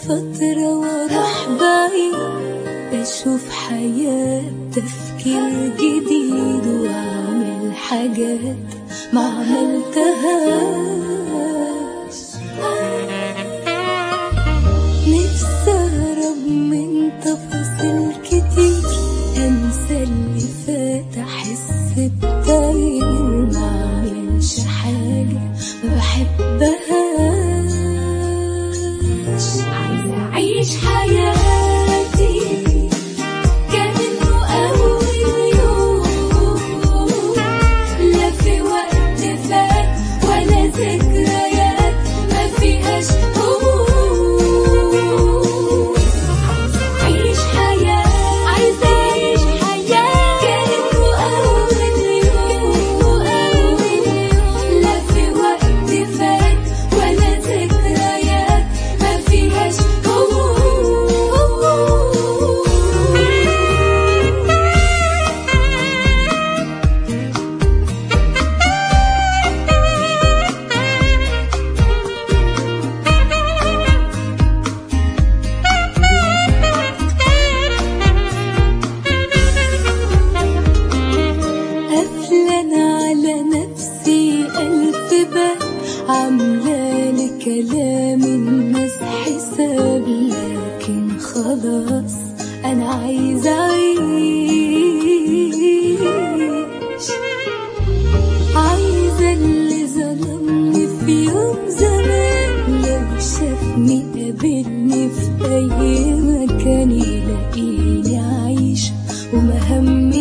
فترة واروح بعيد بشوف حياة تفكير جديد واعمل حاجات ما عملتهاش نفسي اهرب من تفاصيل كتير انسى اللي فات احس بتغيير ما اعملش حاجة ما بحبهاش عايزة اعيش حياتي كأنه أول يوم لا في وقت فات ولا ذكريات ما فيهاش هموم عايزة أعيش حياة عايزة أعيش حياة كأنه أول يوم أول يوم لا في وقت فات ولا ذكريات ما فيهاش هموم قافلة على نفسي ألف باب عاملة لكلام الناس حساب لكن خلاص أنا عايزة أعيش عايزة اللي ظلمني في يوم زمان لو شافني قابلني في أي مكان يلاقيني عايشة وما همي